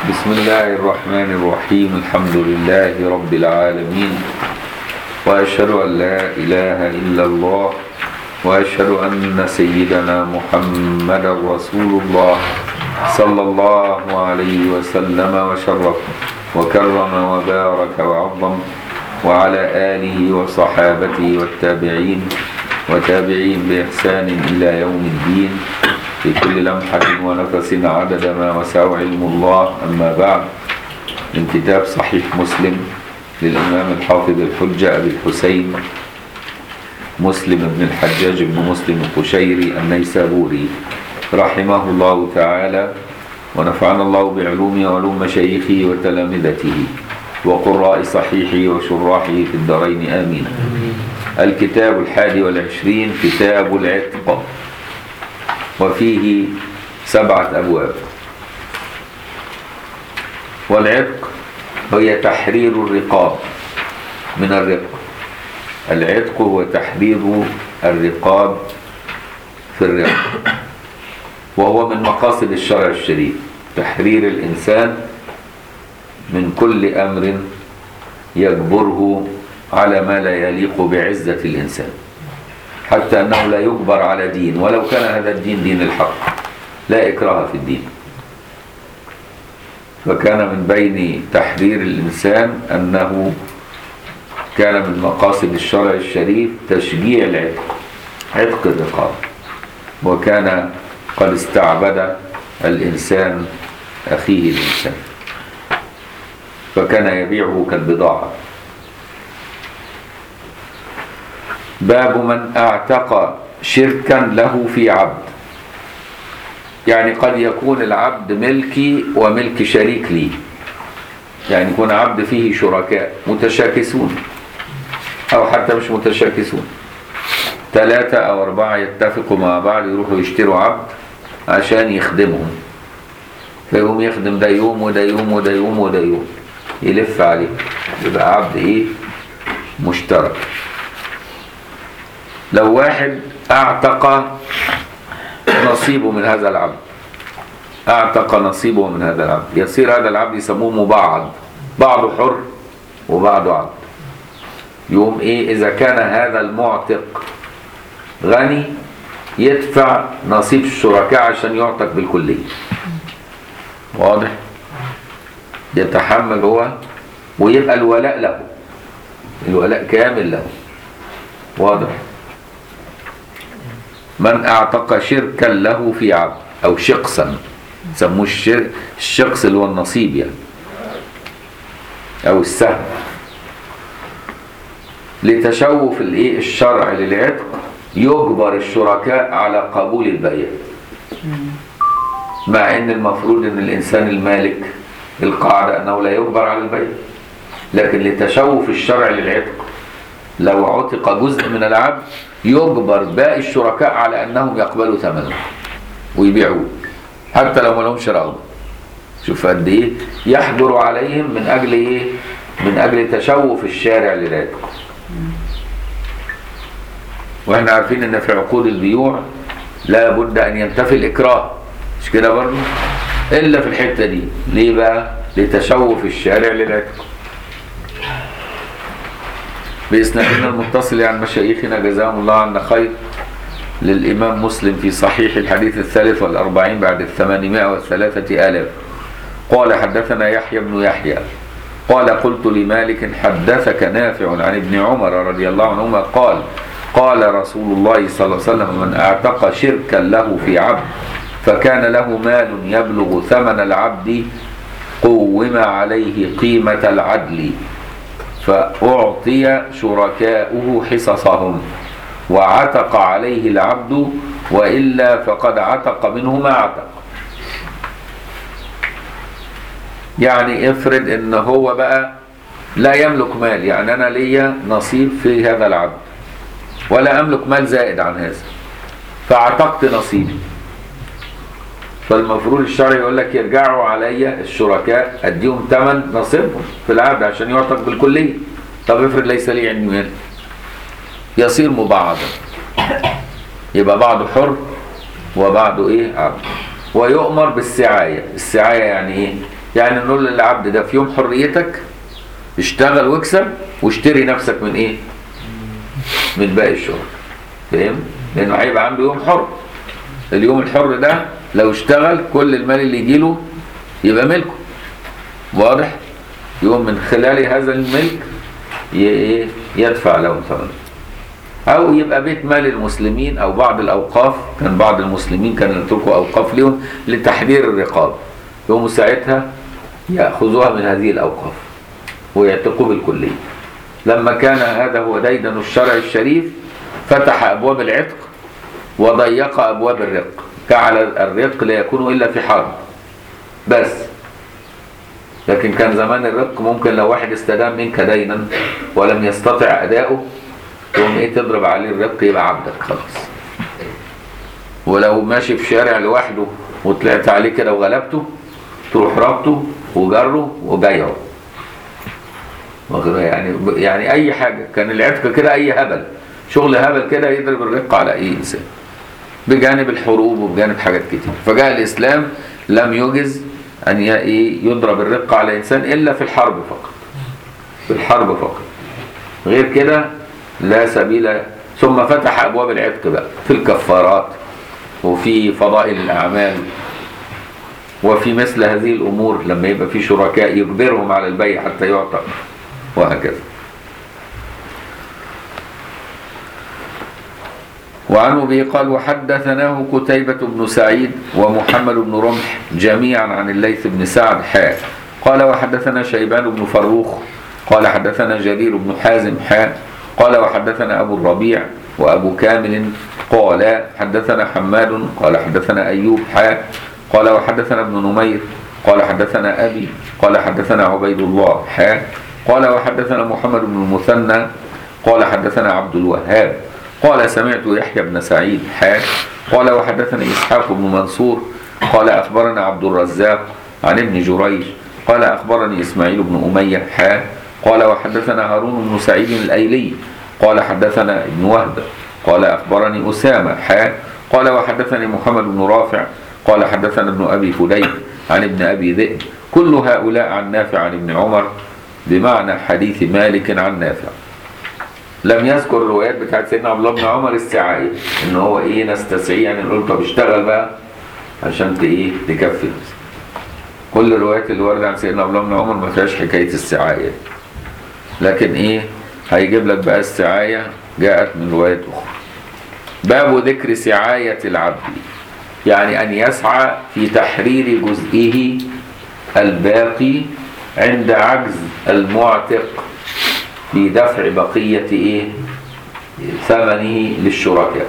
بسم الله الرحمن الرحيم الحمد لله رب العالمين وأشهد أن لا إله إلا الله وأشهد أن سيدنا محمد رسول الله صلى الله عليه وسلم وشرف وكرم وبارك وعظم وعلى آله وصحابته والتابعين وتابعين بإحسان إلى يوم الدين في كل لمحة ونفس عدد ما وسع علم الله أما بعد من كتاب صحيح مسلم للإمام الحافظ الحجة أبي الحسين مسلم بن الحجاج بن مسلم القشيري النيسابوري رحمه الله تعالى ونفعنا الله بعلومه وعلوم مشايخه وتلامذته وقراء صحيحه وشراحه في الدارين آمين الكتاب الحادي والعشرين كتاب العتق وفيه سبعة أبواب والعتق هي تحرير الرقاب من الرق العتق هو تحرير الرقاب في الرق وهو من مقاصد الشرع الشريف تحرير الإنسان من كل أمر يجبره على ما لا يليق بعزة الإنسان حتى أنه لا يجبر على دين ولو كان هذا الدين دين الحق لا إكراه في الدين فكان من بين تحرير الإنسان أنه كان من مقاصد الشرع الشريف تشجيع العتق عتق الرقاب وكان قد استعبد الإنسان أخيه الإنسان فكان يبيعه كالبضاعة باب من اعتق شركا له في عبد يعني قد يكون العبد ملكي وملك شريك لي يعني يكون عبد فيه شركاء متشاكسون او حتى مش متشاكسون ثلاثة او اربعة يتفقوا مع بعض يروحوا يشتروا عبد عشان يخدمهم فيقوم يخدم ده يوم وده يوم وده يوم وده يوم يلف عليه يبقى عبد ايه مشترك لو واحد اعتق نصيبه من هذا العبد اعتق نصيبه من هذا العبد يصير هذا العبد يسموه مبعض بعضه حر وبعضه عبد يقوم ايه اذا كان هذا المعتق غني يدفع نصيب الشركاء عشان يعتق بالكلية واضح يتحمل هو ويبقى الولاء له الولاء كامل له واضح من اعتق شركا له في عبد او شقصا سموه الشرك الشقص اللي هو النصيب يعني او السهم لتشوف الايه الشرع للعتق يجبر الشركاء على قبول البيع مع ان المفروض ان الانسان المالك القاعده انه لا يجبر على البيع لكن لتشوف الشرع للعتق لو عتق جزء من العبد يجبر باقي الشركاء على انهم يقبلوا ثمنه ويبيعوه حتى لو ما لهمش رغبه شوف قد ايه يحجر عليهم من اجل ايه من اجل تشوف الشارع للعتق واحنا عارفين ان في عقود البيوع لا بد ان ينتفي الاكراه مش كده برضه الا في الحته دي ليه بقى لتشوف الشارع للعتق بإسنادنا المتصل عن مشايخنا جزاهم الله عنا خير للإمام مسلم في صحيح الحديث الثالث والأربعين بعد الثمانمائة والثلاثة آلاف قال حدثنا يحيى بن يحيى قال قلت لمالك حدثك نافع عن ابن عمر رضي الله عنهما قال قال رسول الله صلى الله عليه وسلم من اعتق شركا له في عبد فكان له مال يبلغ ثمن العبد قوم عليه قيمة العدل فأعطي شركاؤه حصصهم وعتق عليه العبد وإلا فقد عتق منه ما عتق يعني افرض ان هو بقى لا يملك مال يعني انا ليا نصيب في هذا العبد ولا املك مال زائد عن هذا فاعتقت نصيبي فالمفروض الشرع يقول لك يرجعوا عليا الشركاء اديهم ثمن نصيبهم في العبد عشان يعتق بالكليه طب افرض ليس لي عندي مال يصير مبعضا يبقى بعضه حر وبعضه ايه عبد ويؤمر بالسعايه السعايه يعني ايه يعني نقول للعبد ده في يوم حريتك اشتغل واكسب واشتري نفسك من ايه من باقي الشغل فاهم لانه هيبقى عنده يوم حر اليوم الحر ده لو اشتغل كل المال اللي يجيله يبقى ملكه واضح يقوم من خلال هذا الملك ي- إيه؟ يدفع له ثمنه او يبقى بيت مال المسلمين او بعض الاوقاف كان بعض المسلمين كانوا يتركوا اوقاف لهم لتحرير الرقاب يقوموا ساعتها ياخذوها من هذه الاوقاف ويعتقوا بالكليه لما كان هذا هو ديدن الشرع الشريف فتح ابواب العتق وضيق ابواب الرق جعل الرق لا يكون الا في حرب بس لكن كان زمان الرق ممكن لو واحد استدام منك دينا ولم يستطع اداؤه تقوم ايه تضرب عليه الرق يبقى عبدك خلاص ولو ماشي في شارع لوحده وطلعت عليه كده وغلبته تروح ربطه وجره وبيعه واخد- يعني يعني اي حاجه كان العتق كده اي هبل شغل هبل كده يضرب الرق على اي انسان بجانب الحروب وبجانب حاجات كتير فجاء الاسلام لم يجز ان ي- إيه يضرب الرق على انسان الا في الحرب فقط في الحرب فقط غير كده لا سبيل ثم فتح ابواب العتق بقى في الكفارات وفي فضائل الاعمال وفي مثل هذه الامور لما يبقى في شركاء يجبرهم على البيع حتى يعتق وهكذا وعن ابي قال وحدثناه قتيبة بن سعيد ومحمد بن رمح جميعا عن الليث بن سعد حاء قال وحدثنا شيبان بن فروخ قال حدثنا جرير بن حازم حاء قال وحدثنا ابو الربيع وابو كامل قال حدثنا حماد قال حدثنا ايوب حاء قال وحدثنا ابن نمير قال حدثنا ابي قال حدثنا عبيد الله حاء قال وحدثنا محمد بن المثنى قال حدثنا عبد الوهاب قال سمعت يحيى بن سعيد حاء قال وحدثني إسحاق بن منصور قال أخبرنا عبد الرزاق عن ابن جريج قال أخبرني إسماعيل بن أمية حاء قال وحدثنا هارون بن سعيد الأيلي قال حدثنا ابن وهب قال أخبرني أسامة حاء قال وحدثني محمد بن رافع قال حدثنا ابن أبي فديك عن ابن أبي ذئب كل هؤلاء عن نافع عن ابن عمر بمعنى حديث مالك عن نافع لم يذكر الروايات بتاعت سيدنا عبد الله بن عمر السعاية ان هو ايه نستسعيه يعني نقول طب اشتغل بقى عشان ت- ايه تكفي نفسك. كل الروايات اللي وردت عن سيدنا عبد الله بن عمر ما فيهاش حكايه السعايه لكن ايه هيجيب لك بقى السعايه جاءت من روايات اخرى باب ذكر سعايه العبد يعني ان يسعى في تحرير جزئه الباقي عند عجز المعتق في دفع بقية إيه ثمنه للشركاء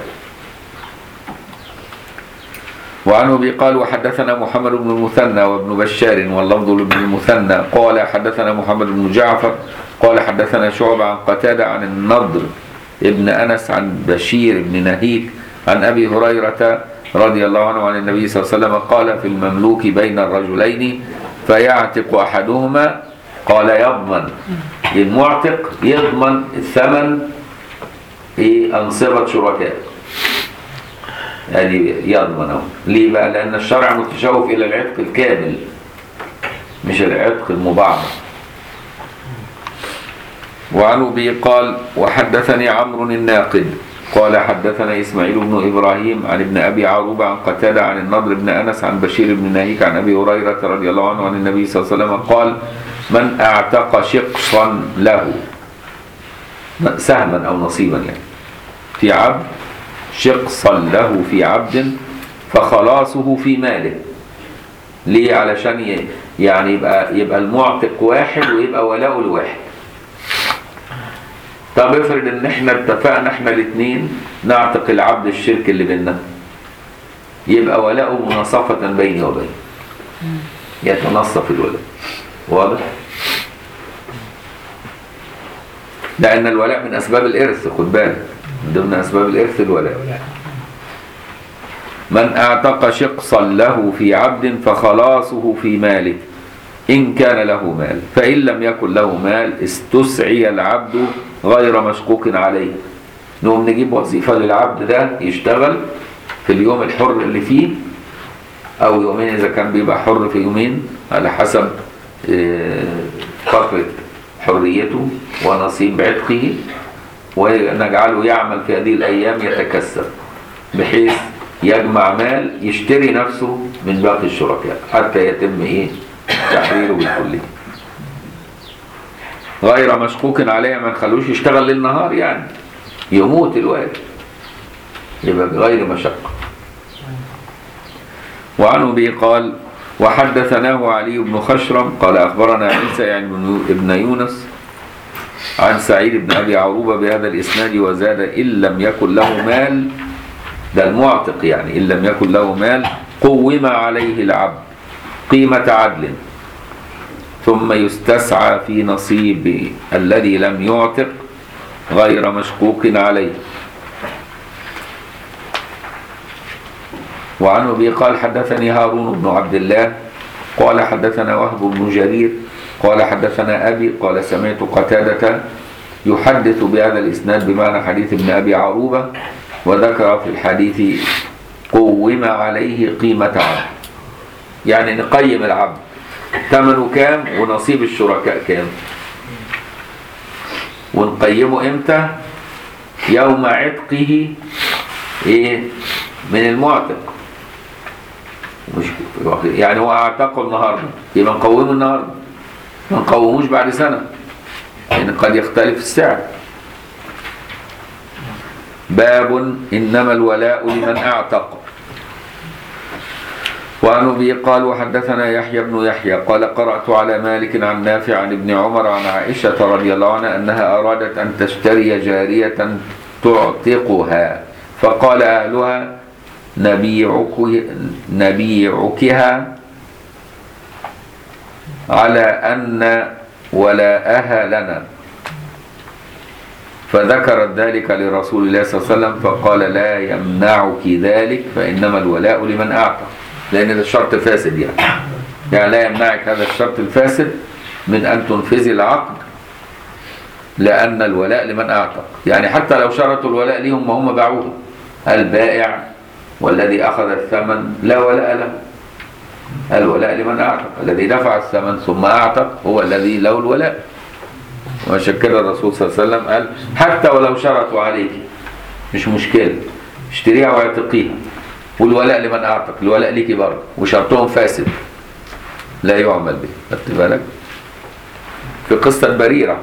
وعن ابي قال وحدثنا محمد بن المثنى وابن بشار واللفظ لابن المثنى قال حدثنا محمد بن جعفر قال حدثنا شعبة عن قتادة عن النضر ابن أنس عن بشير بن نهيك عن أبي هريرة رضي الله عنه عن النبي صلى الله عليه وسلم قال في المملوك بين الرجلين فيعتق أحدهما قال يضمن المعتق يضمن الثمن في أنصبة شركاء يعني يضمنه ليه بقى لأن الشرع متشوف إلى العتق الكامل مش العتق المبعض وعن أبي قال وحدثني عمرو الناقد قال حدثنا إسماعيل بن إبراهيم عن ابن أبي عروبة عن قتادة عن النضر بن أنس عن بشير بن ناهيك عن أبي هريرة رضي الله عنه عن النبي صلى الله عليه وسلم قال من اعتق شقصا له سهما أو نصيبا يعني في عبد شقصا له في عبد فخلاصه في ماله ليه علشان ي- يعني يبقى يبقى المعتق واحد ويبقى ولاؤه لواحد طب افرض ان احنا اتفقنا احنا الاثنين نعتق العبد الشرك اللي بيننا يبقى ولاؤه مناصفة بيني وبينه يتنصف الولاء واضح لأن الولاء من أسباب الإرث خد بالك من ضمن أسباب الإرث الولاء من اعتق شقصا له في عبد فخلاصه في ماله إن كان له مال فإن لم يكن له مال استسعي العبد غير مشقوق عليه نقوم نجيب وظيفة للعبد ده يشتغل في اليوم الحر اللي فيه أو يومين إذا كان بيبقى حر في يومين على حسب آه، فترة حريته ونصيب عتقه ونجعله يعمل في هذه الأيام يتكسب بحيث يجمع مال يشتري نفسه من باقي الشركاء حتى يتم إيه تحريره بالكلية غير مشكوك عليه ما نخلوش يشتغل ليل نهار يعني يموت الوالد يبقى بغير مشقة وعنه به قال وحدثناه علي بن خشرم قال أخبرنا عيسى يعني بن- ابن يونس عن سعيد بن أبي عروبة بهذا الإسناد وزاد إن لم يكن له مال ده المعتق يعني إن لم يكن له مال قوم عليه العبد قيمة عدل ثم يستسعى في نصيب الذي لم يعتق غير مشكوك عليه وعن ابي قال حدثني هارون بن عبد الله قال حدثنا وهب بن جرير قال حدثنا ابي قال سمعت قتاده يحدث بهذا الاسناد بمعنى حديث ابن ابي عروبه وذكر في الحديث قوم عليه قيمه عبد يعني نقيم العبد ثمنه كام ونصيب الشركاء كام ونقيمه امتى يوم عتقه ايه من المعتق مش يعني هو اعتقه النهارده يبقى نقومه النهارده ما نقوموش بعد سنه لان قد يختلف السعر باب انما الولاء لمن اعتق وعن ابي قال وحدثنا يحيى بن يحيى قال قرات على مالك عن نافع عن ابن عمر عن عائشه رضي الله عنها انها ارادت ان تشتري جاريه تعتقها فقال اهلها نبيعك نبيعكها على ان ولاءها لنا فذكرت ذلك لرسول الله صلى الله عليه وسلم فقال لا يمنعك ذلك فانما الولاء لمن اعتق لان ده شرط فاسد يعني يعني لا يمنعك هذا الشرط الفاسد من ان تنفذي العقد لان الولاء لمن اعتق يعني حتى لو شرطوا الولاء ليهم وهم باعوه البائع والذي اخذ الثمن لا ولاء له الولاء لمن اعتق الذي دفع الثمن ثم اعتق هو الذي له الولاء وعشان كده الرسول صلى الله عليه وسلم قال حتى ولو شرطوا عليك مش مشكله اشتريها واعتقيها والولاء لمن اعتق الولاء ليكي برضه وشرطهم فاسد لا يعمل به خدت بالك في قصه بريره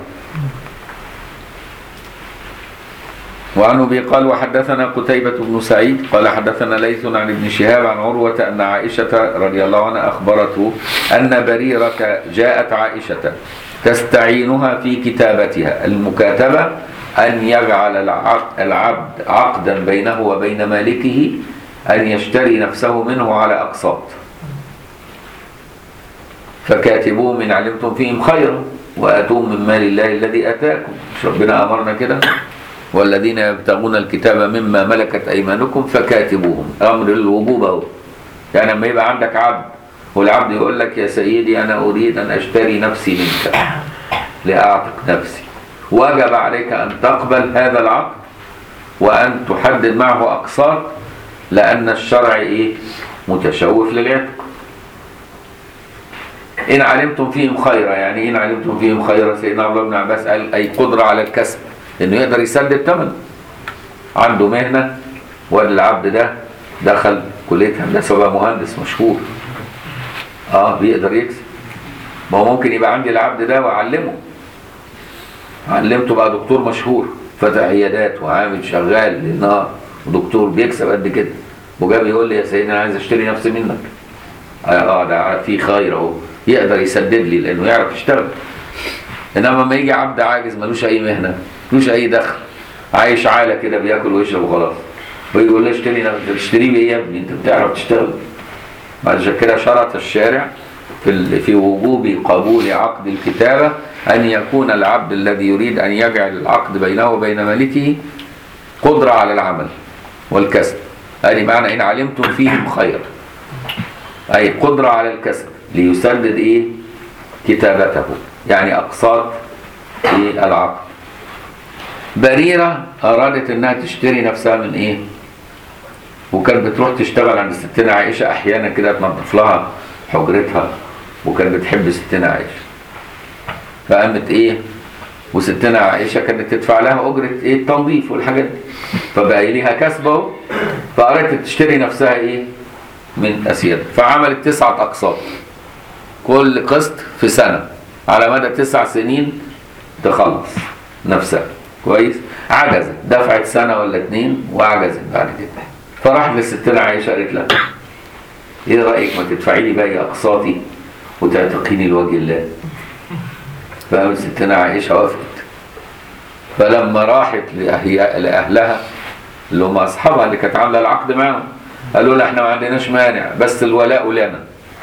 وعن ابي قال وحدثنا قتيبة بن سعيد قال حدثنا ليث عن ابن شهاب عن عروة أن عائشة رضي الله عنها أخبرته أن بريرة جاءت عائشة تستعينها في كتابتها المكاتبة أن يجعل العقد, العبد عقدا بينه وبين مالكه أن يشتري نفسه منه على أقساط فكاتبوهم إن علمتم فيهم خيرا وآتوهم من مال الله الذي آتاكم مش ربنا أمرنا كده والذين يبتغون الكتاب مما ملكت أيمانكم فكاتبوهم أمر الوجوب أهو يعني لما يبقى عندك عبد والعبد يقول لك يا سيدي أنا أريد أن أشتري نفسي منك لأعتق نفسي وجب عليك أن تقبل هذا العقد وأن تحدد معه أقساط لأن الشرع إيه متشوف للعتق إن علمتم فيهم خيرا يعني إن علمتم فيهم خيرا سيدنا عبد الله بن عباس قال أي قدرة على الكسب إنه يقدر يسدد الثمن عنده مهنة والعبد ده دخل كلية هندسة وبقى مهندس مشهور اه بيقدر يكسب ما هو ممكن يبقى عندي العبد ده واعلمه علمته بقى دكتور مشهور فتح عيادات وعامل شغال للنهار ودكتور بيكسب قد كده وجاب يقول لي يا سيدي انا عايز اشتري نفسي منك اه ده في خير اهو يقدر يسدد لي لانه يعرف يشتغل انما لما يجي عبد عاجز ملوش اي مهنه ملوش اي دخل عايش عاله كده بياكل ويشرب وخلاص ويقول لي اشتري نفسك تشتري بايه يا ابني انت بتعرف تشتغل عشان كده شرط الشارع في ال- في وجوب قبول عقد الكتابه ان يكون العبد الذي يريد ان يجعل العقد بينه وبين مالكه قدره على العمل والكسب هذه معنى ان علمتم فيهم خير اي قدره على الكسب ليسدد ايه كتابته يعني اقساط ايه العقد بريره ارادت انها تشتري نفسها من ايه وكانت بتروح تشتغل عند ستنا عائشه احيانا كده تنظف لها حجرتها وكانت بتحب ستنا عائشه فقامت ايه وستنا عائشه كانت تدفع لها اجره ايه التنظيف والحاجات دي فبقى ليها كسب اهو فقررت تشتري نفسها ايه من اسياد فعملت تسعه اقساط كل قسط في سنه على مدى تسع سنين تخلص نفسها كويس عجزت دفعت سنه ولا اتنين وعجزت بعد كده فراح لستنا عائشه قالت لها ايه رايك ما تدفعي لي باقي اقساطي وتعتقيني لوجه الله فقامت ستنا عائشه وافقت فلما راحت لأهي- لاهلها اللي هم اصحابها اللي كانت عامله العقد معاهم قالوا لها احنا ما عندناش مانع بس الولاء لنا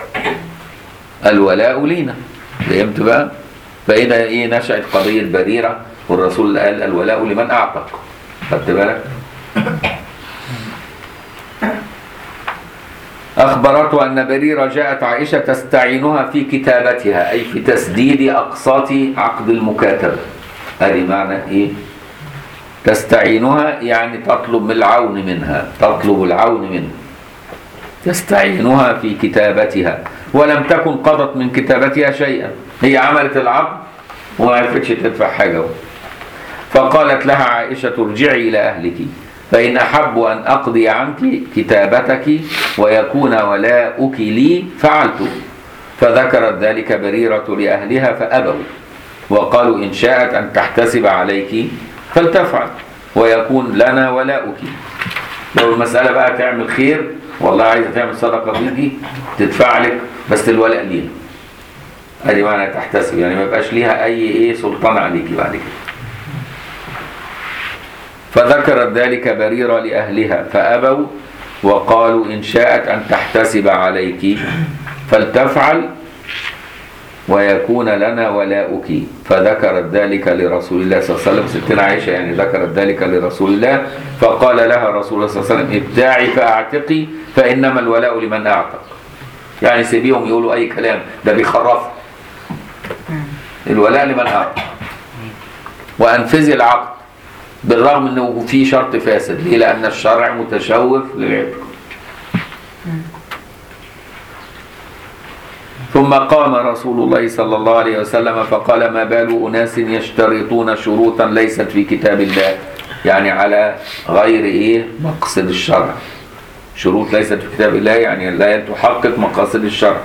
الولاء لينا فهمت بقى فهنا ايه نشأت قضية بريرة والرسول قال الولاء لمن اعتق خدت بالك أخبرته أن بريرة جاءت عائشة تستعينها في كتابتها أي في تسديد أقساط عقد المكاتبة هذه معنى إيه؟ تستعينها يعني تطلب من العون منها تطلب العون منها تستعينها في كتابتها ولم تكن قضت من كتابتها شيئا هي عملت العقد وما عرفتش تدفع حاجة فقالت لها عائشة ارجعي إلى أهلك فإن أحب أن أقضي عنك كتابتك ويكون ولاؤك لي فعلت فذكرت ذلك بريرة لأهلها فأبوا وقالوا إن شاءت أن تحتسب عليك فلتفعل ويكون لنا ولاؤك لو المسألة بقى تعمل خير والله عايزة تعمل صدقة فيكي تدفع لك بس الولاء لينا ادي معنى تحتسب يعني ما يبقاش ليها اي ايه سلطان عليكي بعد كده فذكرت ذلك بريرة لأهلها فأبوا وقالوا إن شاءت أن تحتسب عليك فلتفعل ويكون لنا ولاؤك فذكرت ذلك لرسول الله صلى الله عليه وسلم ستنا عائشة يعني ذكرت ذلك لرسول الله فقال لها رسول الله صلى الله عليه وسلم ابتاعي فأعتقي فإنما الولاء لمن أعتق يعني سيبيهم يقولوا أي كلام ده بيخرفوا الولاء لمن أعتق وأنفذي العقد بالرغم انه في شرط فاسد ليه لان الشرع متشوف للعتق ثم قام رسول الله صلى الله عليه وسلم فقال ما بال اناس يشترطون شروطا ليست في كتاب الله يعني على غير ايه مقصد الشرع شروط ليست في كتاب الله يعني لا تحقق مقاصد الشرع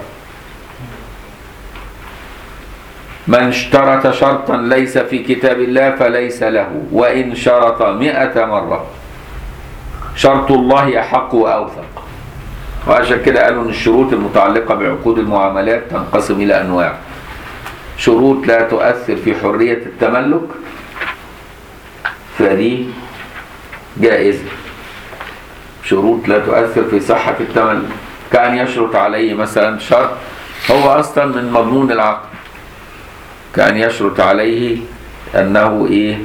من اشترط شرطا ليس في كتاب الله فليس له وإن شرط مئة مرة شرط الله أحق وأوثق وعشان كده قالوا أن الشروط المتعلقة بعقود المعاملات تنقسم إلى أنواع شروط لا تؤثر في حرية التملك فدي جائزة شروط لا تؤثر في صحة التملك كان يشرط عليه مثلا شرط هو أصلا من مضمون العقد كان يشرط عليه أنه إيه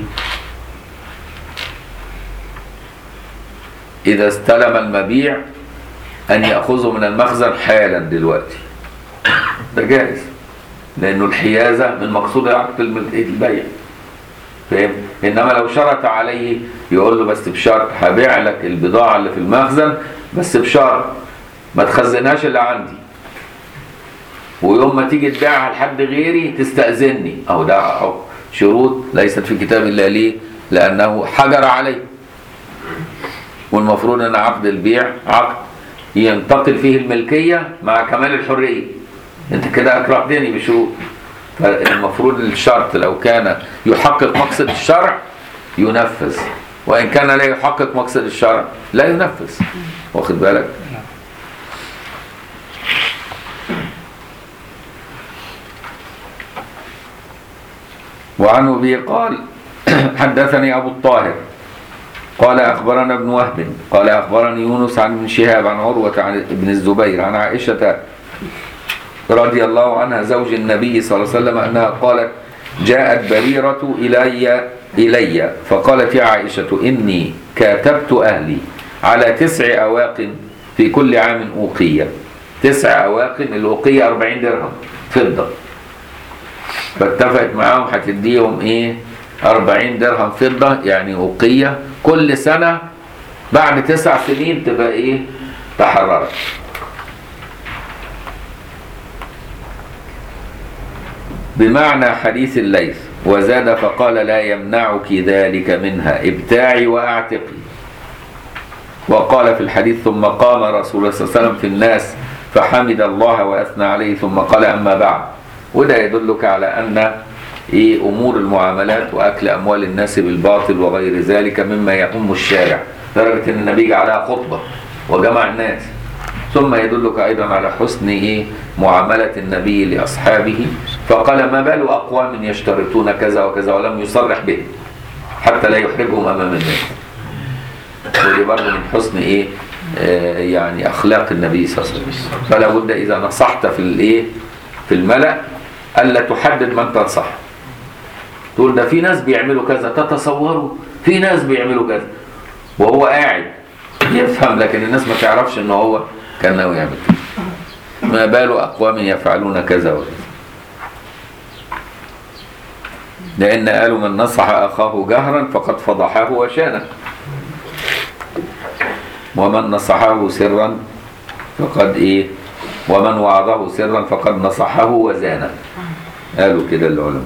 إذا استلم المبيع أن يأخذه من المخزن حالا دلوقتي ده جائز لأنه الحيازة من مقصود عقد البيع فاهم إنما لو شرط عليه يقول له بس بشرط هبيع لك البضاعة اللي في المخزن بس بشرط ما تخزنهاش إلا عندي ويوم ما تيجي تبيعها لحد غيري تستأذني أو ده أو شروط ليست في كتاب الله ليه؟ لأنه حجر عليه والمفروض أن عقد البيع عقد ينتقل فيه الملكية مع كمال الحرية أنت كده أكرهتني بشروط فالمفروض الشرط لو كان يحقق مقصد الشرع ينفذ وإن كان لا يحقق مقصد الشرع لا ينفذ واخد بالك؟ وعن أبي قال حدثني أبو الطاهر قال أخبرنا ابن وهب قال أخبرني يونس عن ابن شهاب عن عروة عن ابن الزبير عن عائشة رضي الله عنها زوج النبي صلى الله عليه وسلم أنها قالت جاءت بريرة إلي إلي فقالت يا عائشة إني كاتبت أهلي على تسع أواق في كل عام أوقية تسع أواق الأوقية 40 درهم فضة فاتفقت معاهم هتديهم ايه 40 درهم فضة يعني أوقية كل سنة بعد تسع سنين تبقى ايه تحررت بمعنى حديث الليث وزاد فقال لا يمنعك ذلك منها ابتاعي واعتقي وقال في الحديث ثم قام رسول الله صلى الله عليه وسلم في الناس فحمد الله واثنى عليه ثم قال اما بعد وده يدلك على ان ايه امور المعاملات واكل اموال الناس بالباطل وغير ذلك مما يهم الشارع لدرجه ان النبي جعلها خطبه وجمع الناس ثم يدلك ايضا على حسن ايه معامله النبي لاصحابه فقال ما بال اقوام يشترطون كذا وكذا ولم يصرح به حتى لا يحرجهم امام الناس ودي برضه من حسن ايه آه يعني اخلاق النبي صلى الله عليه وسلم فلا بد اذا نصحت في الايه في الملا الا تحدد من تنصح تقول ده في ناس بيعملوا كذا تتصوروا في ناس بيعملوا كذا وهو قاعد يفهم لكن الناس ما تعرفش ان هو كان ناوي يعمل كده ما بال اقوام يفعلون كذا وكذا لان قالوا من نصح اخاه جهرا فقد فضحه وشانه ومن نصحه سرا فقد ايه ومن وعظه سرا فقد نصحه وزانه قالوا كده العلماء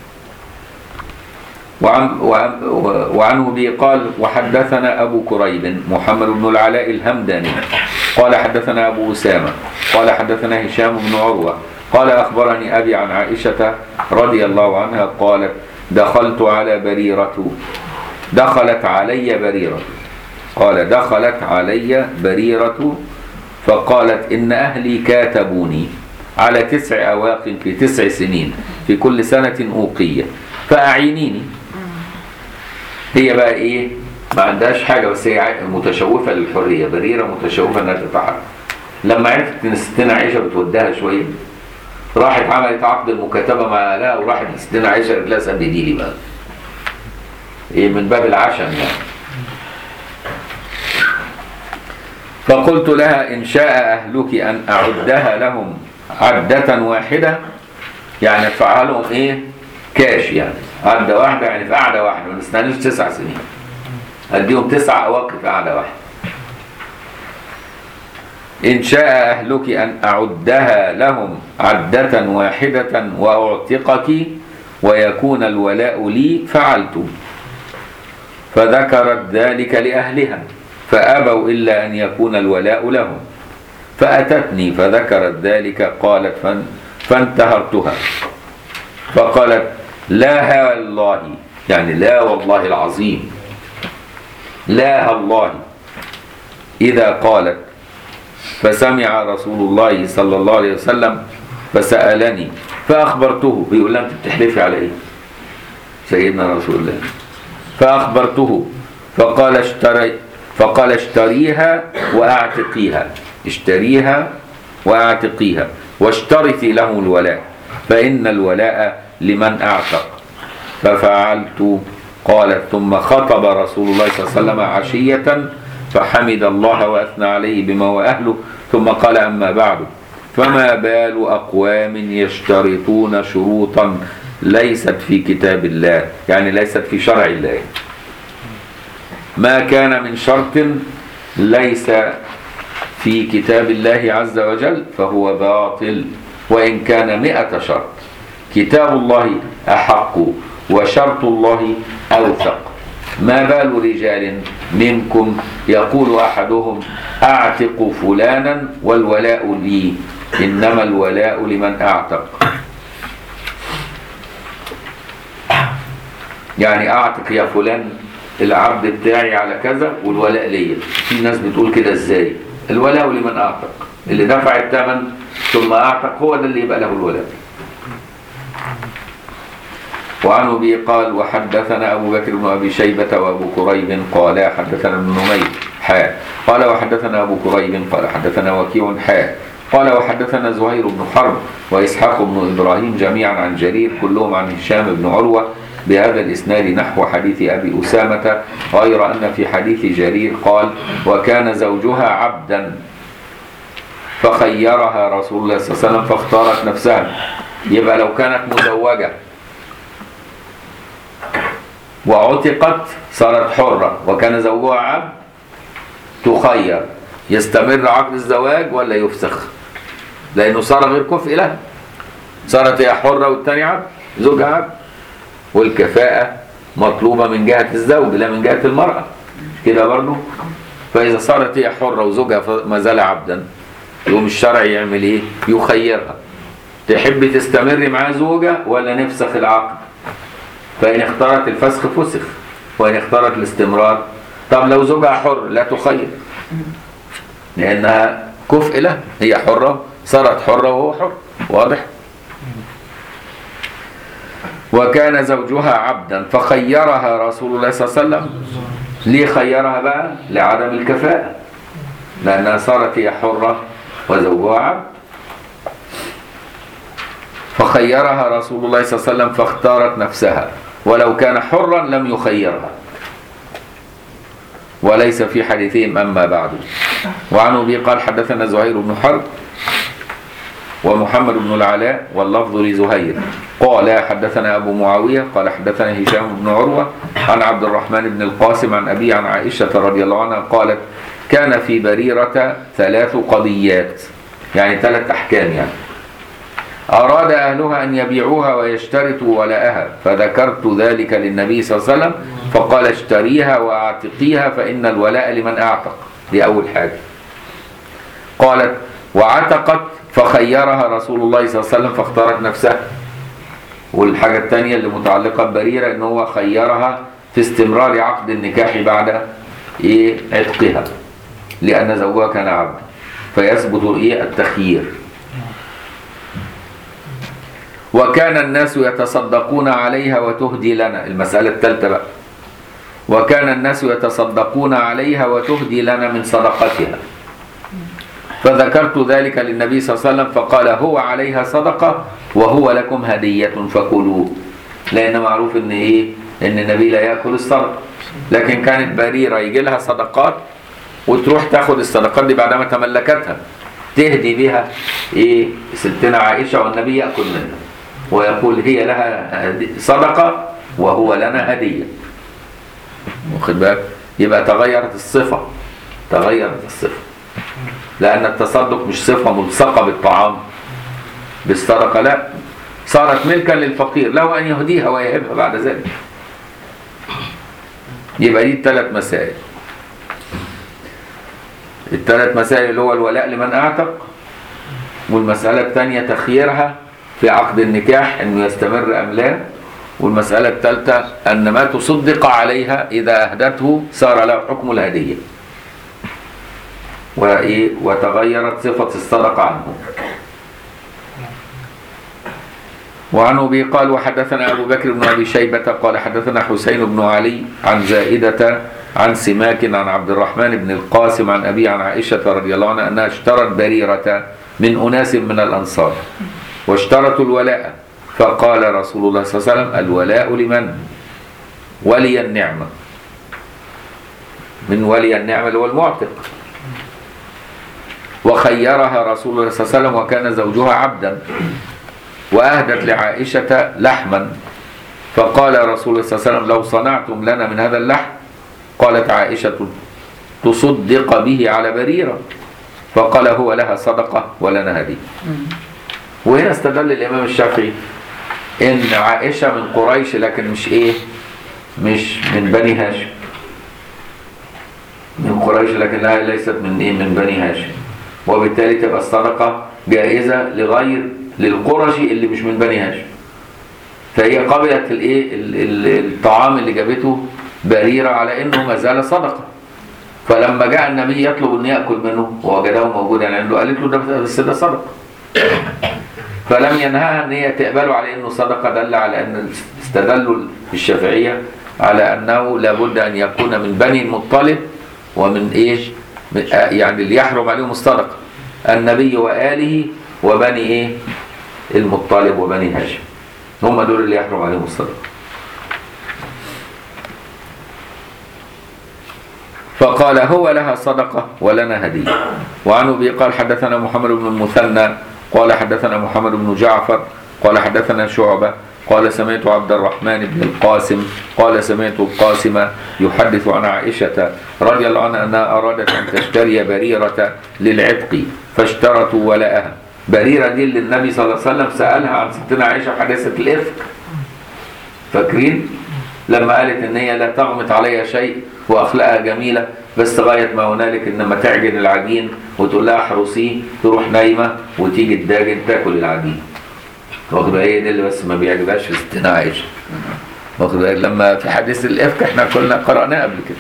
وعن وعن وعنه به قال وحدثنا أبو كريب محمد بن العلاء الهمداني قال حدثنا أبو أسامة قال حدثنا هشام بن عروة قال أخبرني أبي عن عائشة رضي الله عنها قالت دخلت على بريرة دخلت علي بريرة قال دخلت علي بريرة فقالت إن أهلي كاتبوني على تسع أواق في تسع سنين في كل سنة أوقية فأعينيني هي بقى إيه ما عندهاش حاجة بس هي متشوفة للحرية بريرة متشوفة إنها تتحرك لما عرفت إن ستنا عائشة بتودها شوية راحت عملت عقد المكاتبة مع أهلها وراحت لستنا عائشة قالت لها سددي لي بقى إيه من باب العشم يعني فقلت لها إن شاء أهلك أن أعدها لهم عدة واحدة يعني ادفعها لهم إيه كاش يعني عدة واحدة يعني في قعدة واحدة ما نستناش تسع سنين أديهم تسع أواقف في قعدة واحدة إن شاء أهلك أن أعدها لهم عدة واحدة وأعتقك ويكون الولاء لي فعلت فذكرت ذلك لأهلها فأبوا إلا أن يكون الولاء لهم فأتتني فذكرت ذلك قالت فان فانتهرتها فقالت لا والله يعني لا والله العظيم لا الله إذا قالت فسمع رسول الله صلى الله عليه وسلم فسألني فأخبرته بيقول لها أنت بتحلفي على إيه سيدنا رسول الله فأخبرته فقال اشتري فقال اشتريها وأعتقيها اشتريها وأعتقيها واشترطي له الولاء فإن الولاء لمن أعتق ففعلت قالت ثم خطب رسول الله صلى الله عليه وسلم عشية فحمد الله وأثنى عليه بما هو أهله ثم قال أما بعد فما بال أقوام يشترطون شروطا ليست في كتاب الله يعني ليست في شرع الله ما كان من شرط ليس في كتاب الله عز وجل فهو باطل وإن كان مئة شرط كتاب الله أحق وشرط الله أوثق ما بال رجال منكم يقول أحدهم أعتق فلانا والولاء لي إنما الولاء لمن أعتق يعني أعتق يا فلان العبد بتاعي على كذا والولاء ليا في ناس بتقول كده ازاي الولاء لمن اعتق اللي دفع الثمن ثم اعتق هو ده اللي يبقى له الولاء وعن ابي قال وحدثنا ابو بكر بن ابي شيبه وابو كريب قال حدثنا ابن نمير حاء قال وحدثنا ابو كريب قال حدثنا وكيع حاء قال وحدثنا زهير بن حرب واسحاق بن ابراهيم جميعا عن جرير كلهم عن هشام بن عروه بهذا الإسناد نحو حديث أبي أسامة غير أن في حديث جرير قال وكان زوجها عبدا فخيرها رسول الله صلى الله عليه وسلم فاختارت نفسها يبقى لو كانت مزوجة وعتقت صارت حرة وكان زوجها عبد تخير يستمر عقد الزواج ولا يفسخ لانه صار غير كفء لها صارت هي حره والتاني عبد زوجها عبد والكفاءه مطلوبه من جهه الزوج لا من جهه المراه كده برضه فاذا صارت هي حره وزوجها ما زال عبدا يقوم الشرع يعمل ايه يخيرها تحب تستمر مع زوجها ولا نفسخ العقد فإن اختارت الفسخ فسخ وإن اختارت الاستمرار طب لو زوجها حر لا تخير لأنها كفء له هي حرة صارت حرة وهو حر واضح وكان زوجها عبدا فخيرها رسول الله صلى الله عليه وسلم ليه خيرها بقى لعدم الكفاءة لأنها صارت هي حرة وزوجها عبد فخيرها رسول الله صلى الله عليه وسلم فاختارت نفسها ولو كان حرا لم يخيرها وليس في حديثهم أما بعد وعن أبي قال حدثنا زهير بن حرب ومحمد بن العلاء واللفظ لزهير قال حدثنا أبو معاوية قال حدثنا هشام بن عروة عن عبد الرحمن بن القاسم عن أبي عن عائشة رضي الله عنها قالت كان في بريرة ثلاث قضيات يعني ثلاث أحكام يعني أراد أهلها أن يبيعوها ويشترطوا ولاءها فذكرت ذلك للنبي صلى الله عليه وسلم فقال اشتريها وأعتقيها فإن الولاء لمن أعتق دي أول حاجة قالت وعتقت فخيرها رسول الله صلى الله عليه وسلم فاختارت نفسها والحاجة الثانية اللي متعلقة ببريرة ان هو خيرها في استمرار عقد النكاح بعد ايه عتقها لأن زوجها كان عبدا فيثبت ايه التخيير وكان الناس يتصدقون عليها وتهدي لنا المسألة الثالثة بقى وكان الناس يتصدقون عليها وتهدي لنا من صدقتها فذكرت ذلك للنبي صلى الله عليه وسلم فقال هو عليها صدقة وهو لكم هدية فكلوه لأن معروف إن إيه إن النبي لا يأكل الصدقة لكن كانت بريرة يجي لها صدقات وتروح تاخد الصدقات دي بعدما تملكتها تهدي بها إيه ستنا عائشة والنبي يأكل منها ويقول هي لها صدقة وهو لنا هدية واخد بالك يبقى تغيرت الصفة تغيرت الصفة لأن التصدق مش صفة ملصقة بالطعام بالصدقة لا صارت ملكا للفقير له أن يهديها ويهبها بعد ذلك يبقى دي الثلاث مسائل الثلاث مسائل اللي هو الولاء لمن أعتق والمسألة الثانية تخييرها في عقد النكاح انه يستمر ام لا والمسألة الثالثة أن ما تصدق عليها إذا أهدته صار له حكم الهدية وإيه وتغيرت صفة الصدقة عنه وعن أبي قال وحدثنا أبو بكر بن أبي شيبة قال حدثنا حسين بن علي عن زائدة عن سماك عن عبد الرحمن بن القاسم عن أبي عن عائشة رضي الله عنها أنها اشترت بريرة من أناس من الأنصار واشترطوا الولاء فقال رسول الله صلى الله عليه وسلم الولاء لمن ولي النعمة من ولي النعمة اللي هو المعتق وخيرها رسول الله صلى الله عليه وسلم وكان زوجها عبدا وأهدت لعائشة لحما فقال رسول الله صلى الله عليه وسلم لو صنعتم لنا من هذا اللحم قالت عائشة تصدق به على بريرة فقال هو لها صدقة ولنا هدية وهنا استدل الإمام الشافعي إن عائشة من قريش لكن مش إيه مش من بني هاشم من قريش لكنها ليست من إيه من بني هاشم وبالتالي تبقى الصدقة جائزة لغير للقرشي اللي مش من بني هاشم فهي قبلت الايه الطعام اللي جابته بريرة على انه ما زال صدقة فلما جاء النبي يطلب ان ياكل منه ووجده موجودا عنده قالت له ده بس ده صدقة فلم ينهاها ان هي تقبله على انه صدقة دل على ان استدلوا في الشافعية على انه لابد ان يكون من بني المطلب ومن ايش يعني اللي يحرم عليهم الصدقة النبي وآله وبني ايه المطلب وبني هاشم هم دول اللي يحرم عليهم الصدقة فقال هو لها صدقة ولنا هدية وعن أبي قال حدثنا محمد بن المثنى قال حدثنا محمد بن جعفر قال حدثنا شعبة قال سمعت عبد الرحمن بن القاسم قال سمعت القاسم يحدث عن عائشة رضي الله عنها أنها أرادت أن تشتري بريرة للعتق فاشترطوا ولاءها بريرة دي اللي النبي صلى الله عليه وسلم سألها عن ستنا عائشة حادثة الإفك فاكرين لما قالت ان هي لا تغمط عليها شيء واخلاقها جميله بس غايه ما هنالك انما تعجن العجين وتقول لها احرسيه تروح نايمه وتيجي الداجن تاكل العجين واخد بالك هي دي اللي بس ما بيعجبهاش في ستنا عائشه واخد بالك لما في حديث الافك احنا كنا قراناه قبل كده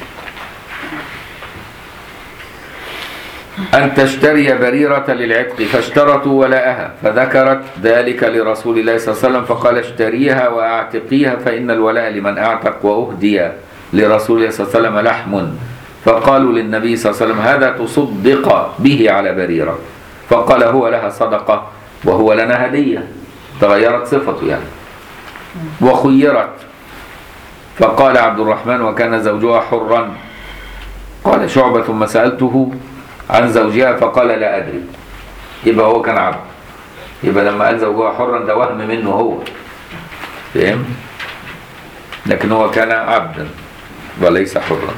أن تشتري بريرة للعتق فاشترطوا ولاءها فذكرت ذلك لرسول الله صلى الله عليه وسلم فقال اشتريها وأعتقيها فإن الولاء لمن أعتق وأهدي لرسول الله صلى الله عليه وسلم لحم فقالوا للنبي صلى الله عليه وسلم هذا تصدق به على بريرة فقال هو لها صدقة وهو لنا هدية تغيرت صفته يعني وخيرت فقال عبد الرحمن وكان زوجها حرا قال شعبة ثم سألته عن زوجها فقال لا أدري يبقى هو كان عبد يبقى لما قال زوجها حرا ده وهم منه هو فاهم لكن هو كان عبدا وليس حرا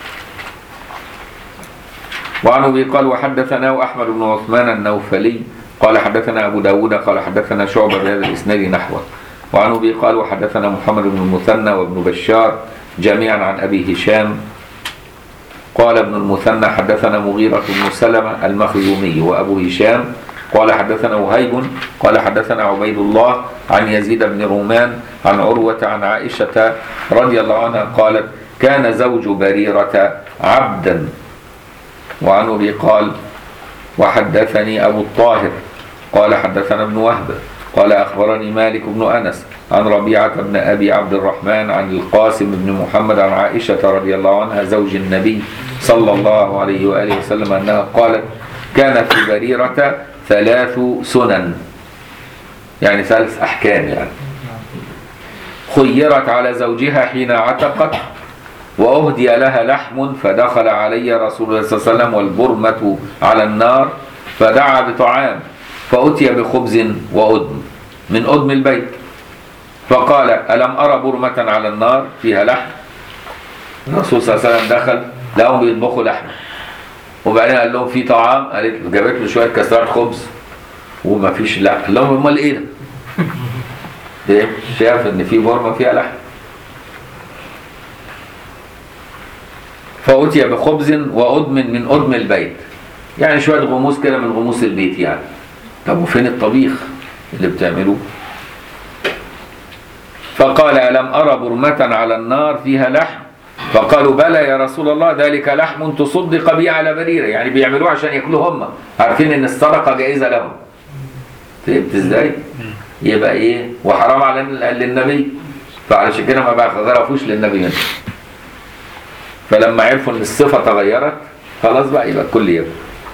وعن ابي قال وحدثنا احمد بن عثمان النوفلي قال حدثنا ابو داود قال حدثنا شعبه بهذا الاسناد نحوه وعن ابي قال وحدثنا محمد بن المثنى وابن بشار جميعا عن ابي هشام قال ابن المثنى حدثنا مغيرة بن سلمة المخزومي وأبو هشام قال حدثنا وهيب قال حدثنا عبيد الله عن يزيد بن رومان عن عروة عن عائشة رضي الله عنها قالت كان زوج بريرة عبدا وعن أبي قال وحدثني أبو الطاهر قال حدثنا ابن وهب قال أخبرني مالك بن أنس عن ربيعة بن أبي عبد الرحمن عن القاسم بن محمد عن عائشة رضي الله عنها زوج النبي صلى الله عليه وآله وسلم أنها قالت كان في بريرة ثلاث سنن يعني ثلاث أحكام يعني خيرت على زوجها حين عتقت وأهدي لها لحم فدخل علي رسول الله صلى الله عليه وسلم والبرمة على النار فدعا بطعام فأتي بخبز وأدم من أدم البيت فقال ألم أرى برمة على النار فيها لحم الرسول صلى الله عليه وسلم دخل لقوا بيطبخوا لحم وبعدين قال لهم في طعام قالت جابت له شويه كسرات خبز وما فيش لحم قال لهم امال ايه ده؟ شاف ان في برمه فيها لحم فأتي بخبز وأدم من أدم البيت يعني شوية غموس كده من غموس البيت يعني طب وفين الطبيخ اللي بتعملوه فقال ألم أرى برمة على النار فيها لحم فقالوا بلى يا رسول الله ذلك لحم تصدق به على بريرة يعني بيعملوه عشان ياكلوه هم عارفين ان الصدقة جائزة لهم فهمت ازاي يبقى ايه وحرام على للنبي فعلشان كده ما بيعرفوش للنبي منه فلما عرفوا ان الصفة تغيرت خلاص بقى يبقى الكل ياكل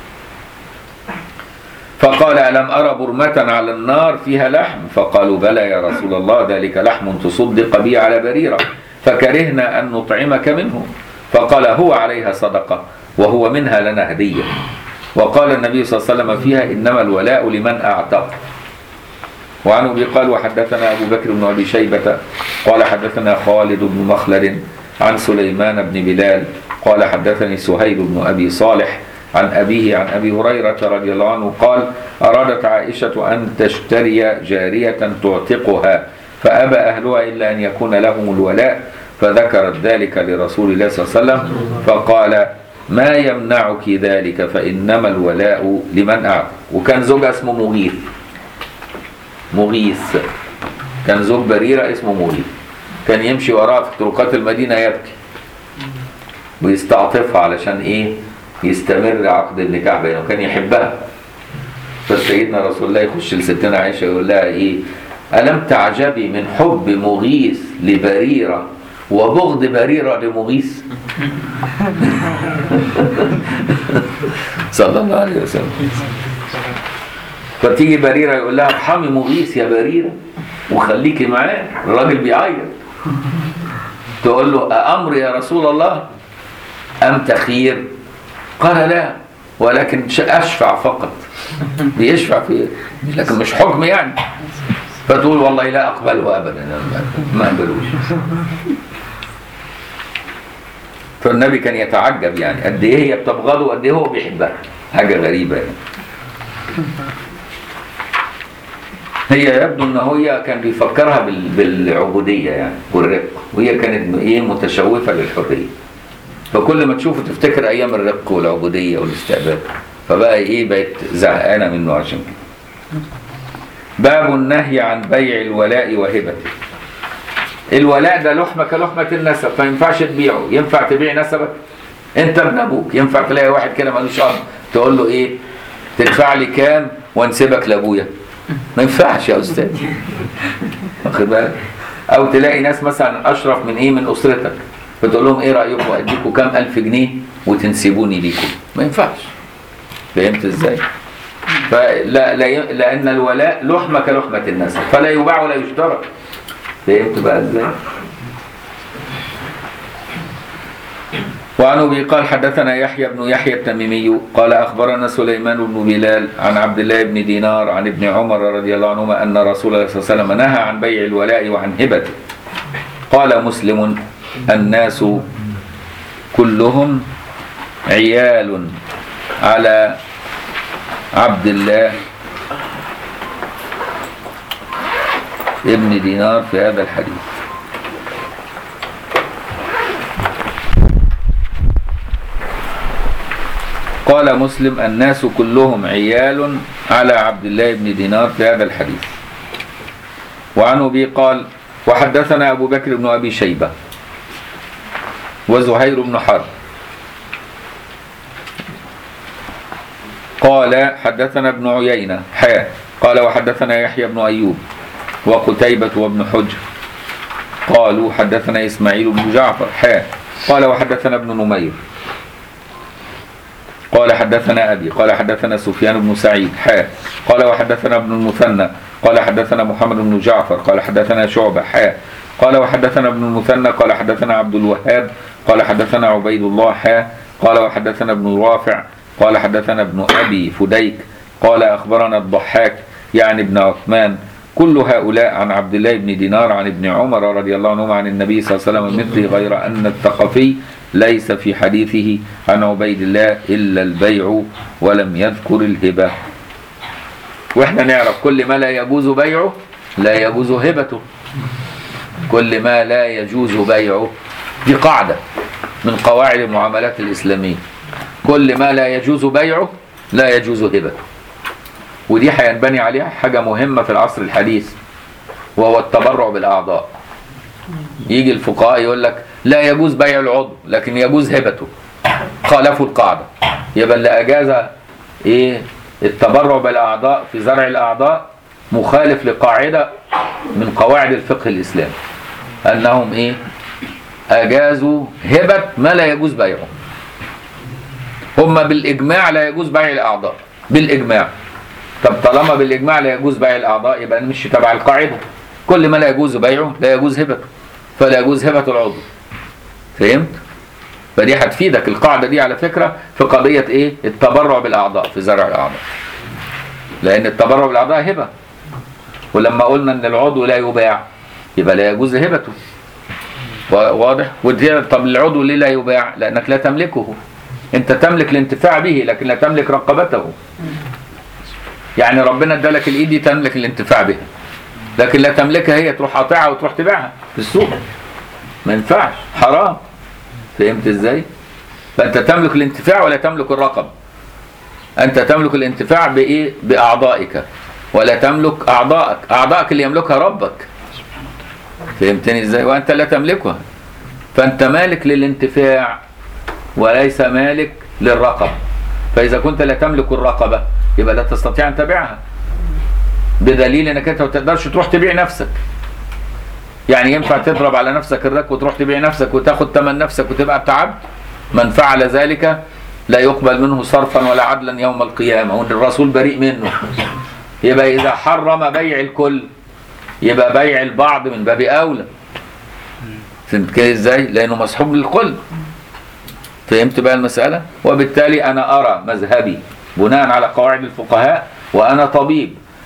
فقال ألم أرى برمة على النار فيها لحم فقالوا بلى يا رسول الله ذلك لحم تصدق به على بريرة فكرهنا أن نطعمك منه فقال هو عليها صدقة وهو منها لنا هدية وقال النبي صلى الله عليه وسلم فيها إنما الولاء لمن أعتق وعن أبي قال وحدثنا أبو بكر بن أبي شيبة قال حدثنا خالد بن مخلد عن سليمان بن بلال قال حدثني سهيل بن أبي صالح عن أبيه عن أبي هريرة رضي الله عنه قال أرادت عائشة أن تشتري جارية تعتقها فأبى أهلها إلا أن يكون لهم الولاء فذكرت ذلك لرسول الله صلى الله عليه وسلم فقال ما يمنعك ذلك فإنما الولاء لمن أعطى وكان زوجها اسمه مغيث مغيث كان زوج بريرة اسمه مغيث كان يمشي وراها في طرقات المدينة يبكي ويستعطفها علشان إيه يستمر عقد النكاح بينهم كان يحبها فسيدنا رسول الله يخش لستنا عائشة يقول لها إيه ألم تعجبي من حب مغيث لبريرة وبغض بريرة لمغيث صلى الله عليه وسلم فتيجي بريرة يقول لها ارحمي مغيث يا بريرة وخليكي معاه الراجل بيعيط تقول له أأمر يا رسول الله أم تخير قال لا ولكن أشفع فقط بيشفع فيه لكن مش حكم يعني فتقول والله لا اقبله ابدا ما اقبلوش فالنبي كان يتعجب يعني قد ايه هي بتبغضه وقد ايه هو بيحبها حاجه غريبه يعني هي يبدو ان هي كان بيفكرها بال- بالعبوديه يعني والرق وهي كانت ايه متشوفه للحريه فكل ما تشوفه تفتكر ايام الرق والعبوديه والاستعباد فبقى ايه بقت زهقانه منه عشان كده باب النهي عن بيع الولاء وهبته الولاء ده لحمه كلحمه النسب فما ينفعش تبيعه ينفع تبيع نسبك انت ابن ابوك ينفع تلاقي واحد كده ملوش اب تقول له ايه تدفع لي كام وانسبك لابويا ما ينفعش يا استاذ واخد بالك او تلاقي ناس مثلا اشرف من ايه من اسرتك فتقول لهم ايه رايكم اديكم كام الف جنيه وتنسبوني ليكم ما ينفعش فهمت ازاي فلا لا ي- لان الولاء لحمه كلحمه النسب فلا يباع ولا يشترى فهمت بقى ازاي وعن ابي قال حدثنا يحيى بن يحيى التميمي قال اخبرنا سليمان بن بلال عن عبد الله بن دينار عن ابن عمر رضي الله عنهما ان رسول الله صلى الله عليه وسلم نهى عن بيع الولاء وعن هبته قال مسلم الناس كلهم عيال على عبد الله ابن دينار في هذا الحديث قال مسلم الناس كلهم عيال على عبد الله بن دينار في هذا الحديث وعن أبي قال وحدثنا أبو بكر بن أبي شيبة وزهير بن حرب قال حدثنا ابن عيينة حا قال وحدثنا يحيى بن أيوب وقتيبة وابن حجر قالوا حدثنا إسماعيل بن جعفر حا قال وحدثنا ابن نمير قال حدثنا أبي قال حدثنا سفيان بن سعيد حا قال وحدثنا ابن المثنى قال حدثنا محمد بن جعفر قال حدثنا شعبة حا قال وحدثنا ابن المثنى قال حدثنا عبد الوهاب قال حدثنا عبيد الله حا قال وحدثنا ابن رافع قال حدثنا ابن أبي فديك قال أخبرنا الضحاك يعني ابن عثمان كل هؤلاء عن عبد الله بن دينار عن ابن عمر رضي الله عنهما عن النبي صلى الله عليه وسلم مثله غير أن الثقفي ليس في حديثه عن عبيد الله إلا البيع ولم يذكر الهبة واحنا نعرف كل ما لا يجوز بيعه لا يجوز هبته كل ما لا يجوز بيعه دي قاعدة من قواعد المعاملات الإسلامية كل ما لا يجوز بيعه لا يجوز هبته ودي هينبني عليها حاجة مهمة في العصر الحديث وهو التبرع بالأعضاء يجي الفقهاء يقول لك لا يجوز بيع العضو لكن يجوز هبته خالفوا القاعدة يبقى اللي أجاز إيه التبرع بالأعضاء في زرع الأعضاء مخالف لقاعدة من قواعد الفقه الإسلامي أنهم إيه أجازوا هبة ما لا يجوز بيعه هم بالإجماع لا يجوز بيع الأعضاء بالإجماع طب طالما بالإجماع لا يجوز بيع الأعضاء يبقى نمشي تبع القاعدة كل ما لا يجوز بيعه لا يجوز هبته فلا يجوز هبة العضو فهمت؟ فدي هتفيدك القاعدة دي على فكرة في قضية ايه؟ التبرع بالأعضاء في زرع الأعضاء لأن التبرع بالأعضاء هبة ولما قلنا إن العضو لا يباع يبقى لا يجوز هبته وا- واضح؟ ودي طب العضو ليه لا يباع؟ لأنك لا تملكه أنت تملك الانتفاع به لكن لا تملك رقبته يعني ربنا ادالك الإيد دي تملك الانتفاع بها لكن لا تملكها هي تروح قاطعها وتروح تبيعها في السوق ما ينفعش حرام فهمت ازاي فانت تملك الانتفاع ولا تملك الرقم انت تملك الانتفاع بايه باعضائك ولا تملك اعضائك اعضائك اللي يملكها ربك فهمتني ازاي وانت لا تملكها فانت مالك للانتفاع وليس مالك للرقبه فاذا كنت لا تملك الرقبه يبقى لا تستطيع ان تبيعها بدليل انك انت ما تقدرش تروح تبيع نفسك يعني ينفع تضرب على نفسك الرك وتروح تبيع نفسك وتاخد ثمن نفسك وتبقى بتاع عبد من فعل ذلك لا يقبل منه صرفا ولا عدلا يوم القيامة وان الرسول بريء منه يبقى إذا حرم بيع الكل يبقى بيع البعض من باب أولى فهمت كده ازاي؟ لأنه مسحوب للكل فهمت بقى المسألة؟ وبالتالي أنا أرى مذهبي بناء على قواعد الفقهاء وأنا طبيب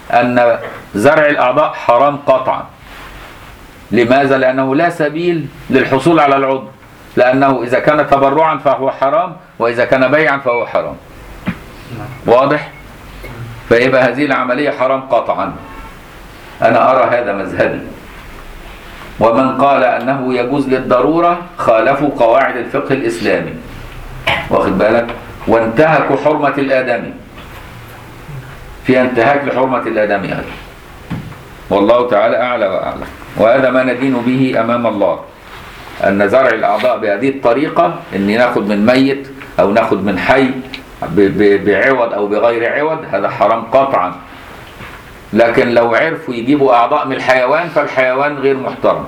أن زرع الأعضاء حرام قطعا لماذا؟ لأنه لا سبيل للحصول على العضو لأنه إذا كان تبرعا فهو حرام وإذا كان بيعا فهو حرام واضح؟ فيبقى هذه العملية حرام قطعا أنا أرى هذا مذهبي ومن قال أنه يجوز للضرورة خالفوا قواعد الفقه الإسلامي واخد بالك وانتهكوا حرمة الآدمي في انتهاك لحرمة الآدمي أيضا والله تعالى أعلى وأعلم وهذا ما ندين به أمام الله أن زرع الأعضاء بهذه الطريقة أن ناخد من ميت أو ناخد من حي ب- ب- بعوض أو بغير عوض هذا حرام قطعا لكن لو عرفوا يجيبوا أعضاء من الحيوان فالحيوان غير محترم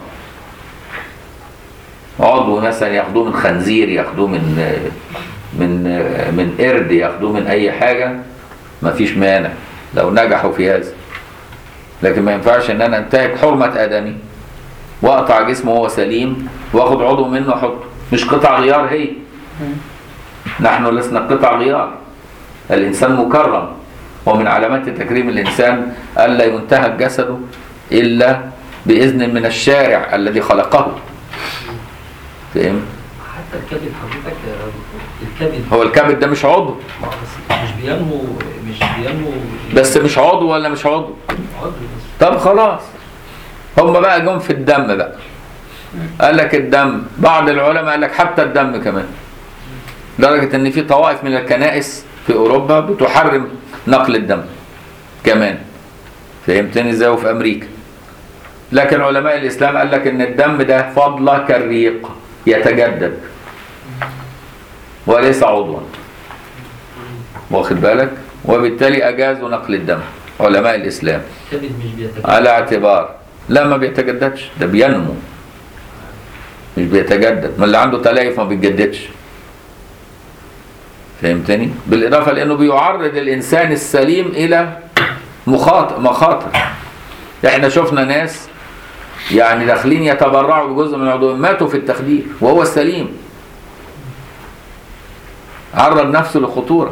عضو مثلا ياخدوه من خنزير ياخدوه من من من قرد ياخدوه من أي حاجة مفيش مانع لو نجحوا في هذا لكن ما ينفعش ان انا انتهك حرمة ادمي واقطع جسمه وهو سليم واخد عضو منه احطه مش قطع غيار هي نحن لسنا قطع غيار الانسان مكرم ومن علامات تكريم الانسان الا ينتهك جسده الا باذن من الشارع الذي خلقه فاهم حتى الكبد حضرتك يا دكتور الكبد هو الكبد ده مش عضو بس مش بينمو مش بينمو بس مش عضو ولا مش عضو عضو بس طب خلاص هم بقى جم في الدم بقى قال لك الدم بعض العلماء قال لك حتى الدم كمان لدرجة ان في طوائف من الكنائس في اوروبا بتحرم نقل الدم كمان فهمتني ازاي وفي امريكا لكن علماء الاسلام قال لك ان الدم ده فضلة كالريق يتجدد وليس عضوا واخد بالك وبالتالي اجازوا نقل الدم علماء الاسلام الكبد مش بيتجدد على اعتبار لا ما بيتجددش ده بينمو مش بيتجدد ما اللي عنده تلايف ما بيتجددش فهمتني بالاضافه لانه بيعرض الانسان السليم الى مخاطر مخاطر احنا شفنا ناس يعني داخلين يتبرعوا بجزء من عضوهم ماتوا في التخدير وهو السليم عرض نفسه لخطوره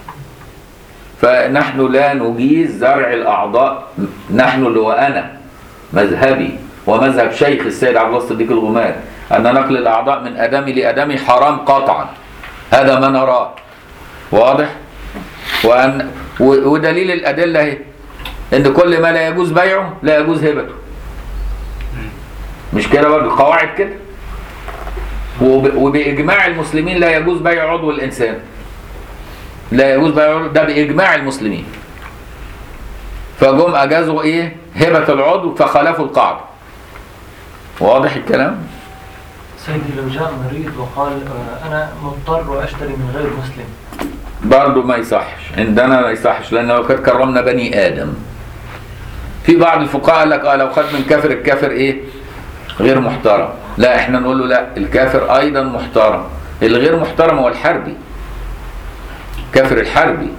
فنحن لا نجيز زرع الاعضاء نحن اللي وانا مذهبي ومذهب شيخ السيد عبد الله الصديق الغماري ان نقل الاعضاء من ادمي لادمي حرام قطعا هذا ما نراه واضح وان و- ودليل الادله اهي ان كل ما لا يجوز بيعه لا يجوز هبته مش كده برضه قواعد كده وب- وباجماع المسلمين لا يجوز بيع عضو الانسان لا يجوز بيع عضو ده باجماع المسلمين فجم اجازوا ايه هبه العضو فخالفوا القاعده واضح الكلام سيدي لو جاء مريض وقال آه، أنا مضطر وأشتري من غير مسلم برضه ما يصحش عندنا ما يصحش لان لو كانت كرمنا بني ادم في بعض الفقهاء قال لك اه لو خد من كافر الكافر ايه غير محترم لا احنا نقول له لا الكافر ايضا محترم الغير محترم هو الحربي كافر الحربي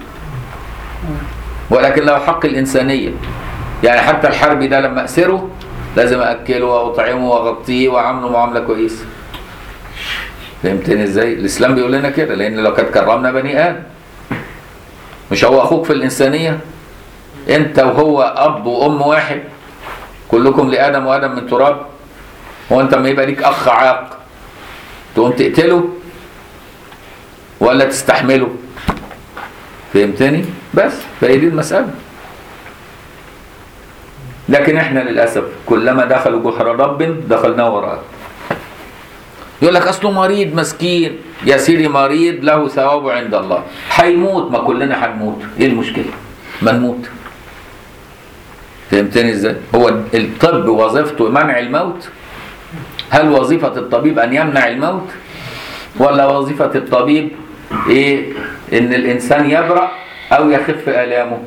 ولكن له حق الانسانيه يعني حتى الحربي ده لما اسره لازم اكله واطعمه واغطيه واعامله معامله كويسه فهمتني ازاي الاسلام بيقول لنا كده لان لو كانت كرمنا بني ادم مش هو اخوك في الانسانيه انت وهو اب وام واحد كلكم لادم وادم من تراب هو انت لما يبقى ليك اخ عاق تقوم تقتله ولا تستحمله فهمتني بس فهي دي المساله لكن احنا للاسف كلما دخلوا جحر رب دخلناه وراءه يقول لك اصله مريض مسكين يا سيدي مريض له ثوابه عند الله هيموت ما كلنا هنموت ايه المشكله ما نموت فهمتني ازاي هو الطب وظيفته منع الموت هل وظيفه الطبيب ان يمنع الموت ولا وظيفه الطبيب ايه ان الانسان يبرأ او يخف الامه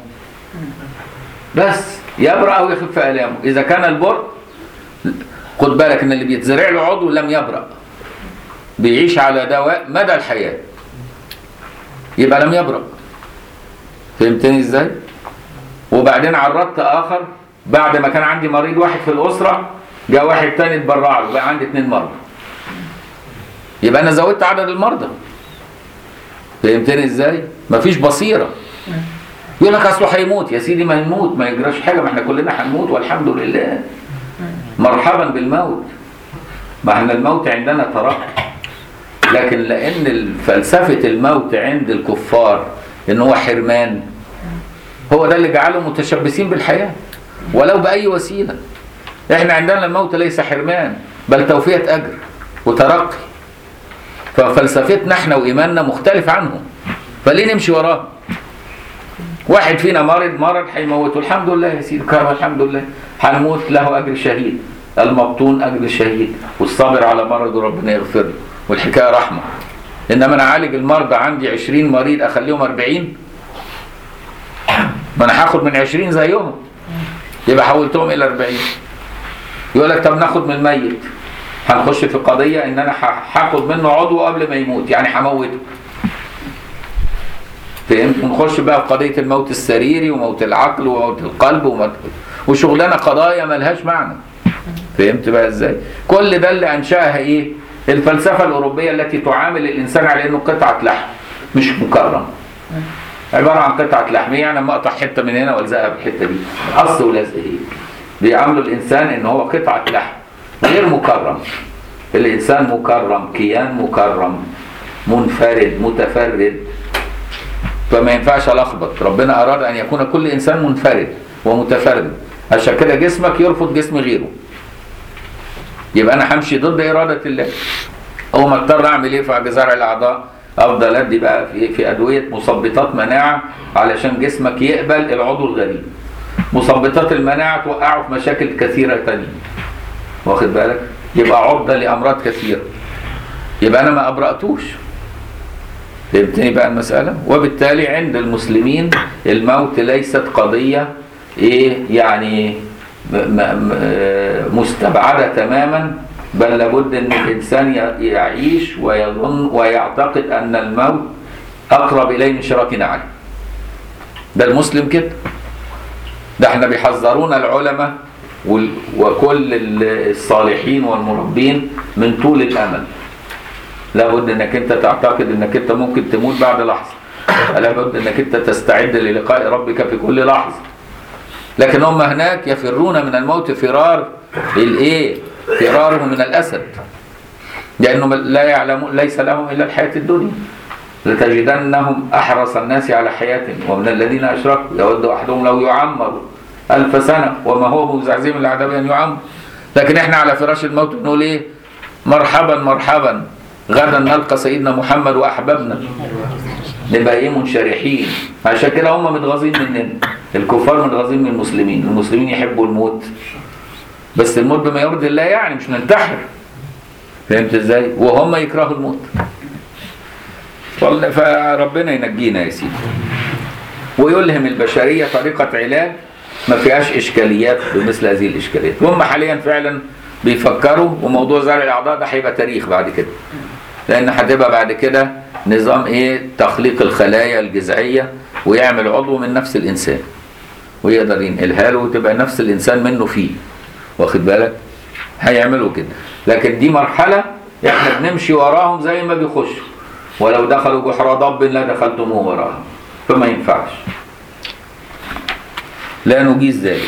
بس يبرأ او يخف الامه اذا كان البرء خد بالك ان اللي بيتزرع له عضو لم يبرأ بيعيش على دواء مدى الحياة يبقى لم يبرأ فهمتني ازاي وبعدين عرضت اخر بعد ما كان عندي مريض واحد في الاسرة جاء واحد تاني اتبرع له بقى عندي اتنين مرضى يبقى انا زودت عدد المرضى فهمتني ازاي مفيش بصيرة يقول لك اصله هيموت يا سيدي ما يموت ما يجراش حاجه ما احنا كلنا هنموت والحمد لله مرحبا بالموت ما احنا الموت عندنا ترقي لكن لان فلسفه الموت عند الكفار ان هو حرمان هو ده اللي جعلهم متشبثين بالحياه ولو باي وسيله احنا عندنا الموت ليس حرمان بل توفيه اجر وترقي ففلسفتنا احنا وايماننا مختلف عنهم فليه نمشي وراه واحد فينا مرض مرض هيموته الحمد لله يا سيدي كرم الحمد لله هنموت له اجر شهيد المبطون اجر شهيد والصابر على مرضه ربنا يغفر له والحكايه رحمه انما انا اعالج المرضى عندي 20 مريض اخليهم 40 ما انا هاخد من 20 زيهم يبقى حولتهم الى 40 يقول لك طب ناخد من الميت هنخش في قضيه ان انا ه- هاخد منه عضو قبل ما يموت يعني هموته فهمت ونخش بقى في قضيه الموت السريري وموت العقل وموت القلب وموت وشغلانه قضايا ملهاش معنى فهمت بقى ازاي كل ده اللي انشاها ايه الفلسفه الاوروبيه التي تعامل الانسان على انه قطعه لحم مش مكرم عباره عن قطعه لحم يعني لما اقطع حته من هنا والزقها بالحته دي قص ولزق ايه بيعاملوا الانسان ان هو قطعه لحم غير مكرم الانسان مكرم كيان مكرم منفرد متفرد فما ينفعش الخبط ربنا اراد ان يكون كل انسان منفرد ومتفرد عشان كده جسمك يرفض جسم غيره يبقى انا همشي ضد اراده الله هو ما اضطر اعمل ايه في جزارع الاعضاء افضل ادي بقى في, في ادويه مثبطات مناعه علشان جسمك يقبل العضو الغريب مثبطات المناعه توقعه في مشاكل كثيره تانية واخد بالك يبقى عرضه لامراض كثيره يبقى انا ما ابرأتوش فهمتني بقى المسألة وبالتالي عند المسلمين الموت ليست قضية ايه يعني م- م- آه مستبعدة تماما بل لابد ان الانسان ي- يعيش ويظن ويعتقد ان الموت اقرب اليه من شراك نعله ده المسلم كده ده احنا بيحذرونا العلماء وال- وكل ال- الصالحين والمربين من طول الامل لابد انك انت تعتقد انك انت ممكن تموت بعد لحظه لابد انك انت تستعد للقاء ربك في كل لحظه لكن هم هناك يفرون من الموت فرار الايه فرارهم من الاسد لانهم لا يعلمون ليس لهم الا الحياه الدنيا لتجدنهم احرص الناس على حياه ومن الذين اشركوا يود احدهم لو يعمر الف سنه وما هو مزعزم من العذاب ان يعمر لكن احنا على فراش الموت نقول ايه مرحبا مرحبا غدا نلقى سيدنا محمد واحبابنا نبقى ايه منشرحين عشان كده هم متغاظين مننا الكفار متغاظين من المسلمين المسلمين يحبوا الموت بس الموت بما يرضي الله يعني مش ننتحر فهمت ازاي وهم يكرهوا الموت والله فربنا ينجينا يا سيدي ويلهم البشريه طريقه علاج ما فيهاش اشكاليات بمثل هذه الاشكاليات وهم حاليا فعلا بيفكروا وموضوع زرع الاعضاء ده هيبقى تاريخ بعد كده لان هتبقى بعد كده نظام ايه تخليق الخلايا الجذعيه ويعمل عضو من نفس الانسان ويقدر ينقلها له وتبقى نفس الانسان منه فيه واخد بالك هيعملوا كده لكن دي مرحله احنا بنمشي وراهم زي ما بيخشوا ولو دخلوا جحر ضب لا دخلتموه وراهم فما ينفعش لا نجيز ذلك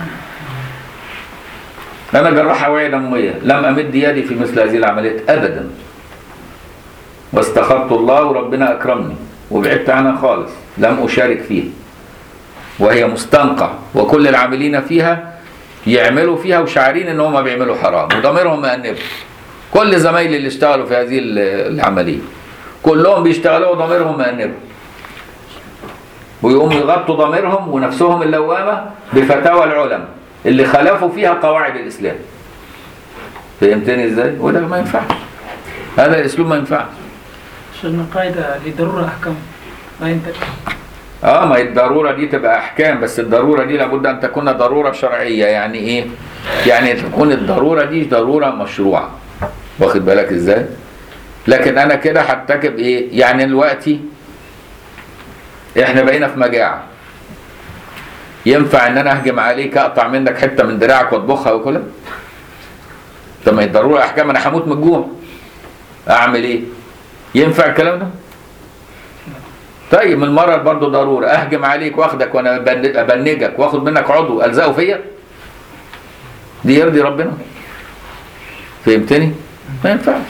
انا جراح اوعيه دمويه لم امد يدي في مثل هذه العمليات ابدا واستخرت الله وربنا اكرمني وبعدت عنها خالص لم اشارك فيها وهي مستنقع وكل العاملين فيها يعملوا فيها وشعارين ان هم بيعملوا حرام وضميرهم مأنبه كل زمايلي اللي اشتغلوا في هذه ال- العمليه كلهم بيشتغلوا وضميرهم مأنبه ويقوموا يغطوا ضميرهم ونفسهم اللوامه بفتاوى العلماء اللي خالفوا فيها قواعد الاسلام فهمتني ازاي؟ وده ما ينفعش هذا الاسلوب ما ينفعش عشان القاعدة لضرورة أحكام ما ينتج اه ما هي الضروره دي تبقى احكام بس الضروره دي لابد ان تكون ضروره شرعيه يعني ايه يعني تكون الضروره دي ضروره مشروعه واخد بالك ازاي لكن انا كده هرتكب ايه يعني دلوقتي احنا بقينا في مجاعه ينفع ان انا اهجم عليك اقطع منك حته من دراعك واطبخها واكلها طب ما هي الضروره احكام انا هموت من الجوع اعمل ايه ينفع الكلام ده طيب من المرض برضه ضروره اهجم عليك واخدك وانا أبن- ابنجك واخد منك عضو الزقه فيا دي يرضي ربنا فهمتني ما ينفعش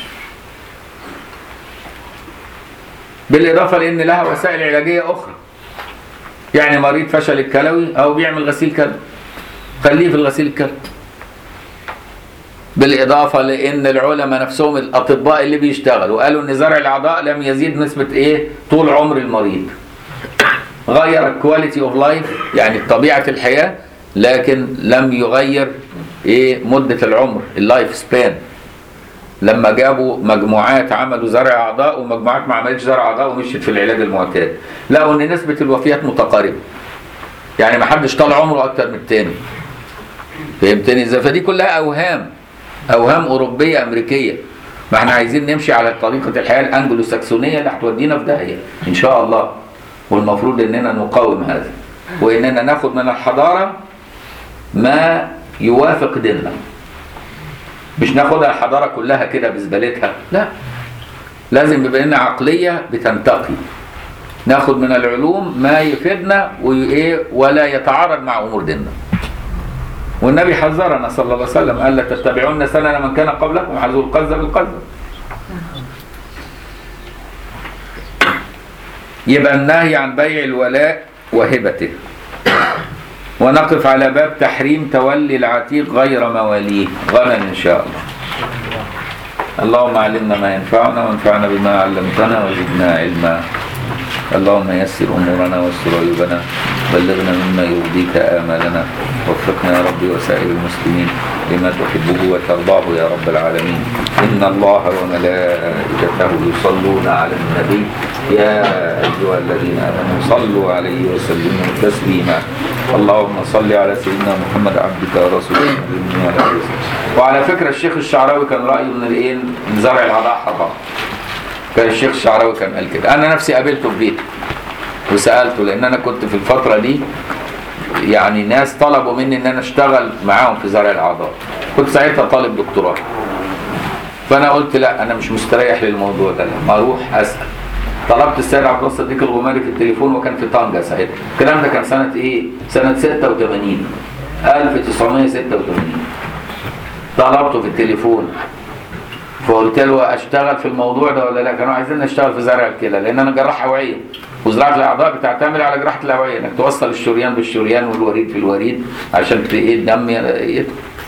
بالاضافه لان لها وسائل علاجيه اخرى يعني مريض فشل الكلوي او بيعمل غسيل كلى خليه في الغسيل الكلى بالاضافه لان العلماء نفسهم الاطباء اللي بيشتغلوا قالوا ان زرع الاعضاء لم يزيد نسبه ايه طول عمر المريض غير الكواليتي اوف لايف يعني طبيعه الحياه لكن لم يغير ايه مده العمر اللايف سبان لما جابوا مجموعات عملوا زرع اعضاء ومجموعات ما عملتش زرع اعضاء ومشيت في العلاج المعتاد لقوا ان نسبه الوفيات متقاربه يعني ما حدش طال عمره اكتر من التاني فهمتني ازاي فدي كلها اوهام اوهام اوروبيه امريكيه ما احنا عايزين نمشي على طريقه الحياه الانجلو ساكسونيه اللي هتودينا في داهيه ان شاء الله والمفروض اننا نقاوم هذا واننا ناخد من الحضاره ما يوافق ديننا مش ناخدها الحضاره كلها كده بزبالتها لا لازم يبقى لنا عقليه بتنتقي ناخد من العلوم ما يفيدنا وايه ولا يتعارض مع امور ديننا والنبي حذرنا صلى الله عليه وسلم قال لا تتبعون سنن من كان قبلكم حذو القذى بالقذى يبقى النهي عن بيع الولاء وهبته ونقف على باب تحريم تولي العتيق غير مواليه غدا ان شاء الله اللهم علمنا ما ينفعنا وانفعنا بما علمتنا وزدنا علما اللهم يسر امورنا واستر عيوبنا بلغنا مما يرضيك امالنا وفقنا يا ربي وسائر المسلمين لما تحبه وترضاه يا رب العالمين ان الله وملائكته يصلون على النبي يا ايها الذين امنوا صلوا عليه وسلموا تسليما اللهم صل على سيدنا محمد عبدك ورسولك النبي وعلى اله وصحبه وعلى فكره الشيخ الشعراوي كان رايه ان الايه إن زرع العضاء حرام كان الشيخ الشعراوي كان قال كده انا نفسي قابلته في بيته وسالته لان انا كنت في الفتره دي يعني ناس طلبوا مني ان انا اشتغل معاهم في زرع الاعضاء كنت ساعتها طالب دكتوراه فانا قلت لا انا مش مستريح للموضوع ده لما اروح اسال طلبت السيد عبد الله الصديق الغماري في التليفون وكان في طنجه ساعتها الكلام ده كان سنه ايه سنه 86 1986 طلبته في التليفون فقلت له اشتغل في الموضوع ده ولا لا كانوا عايزين اشتغل في زرع الكلى لان انا جراح اوعيه وزراعه الاعضاء بتعتمد على جراحه الاوعيه انك توصل الشريان بالشريان والوريد في الوريد عشان ت- ايه الدم يدخل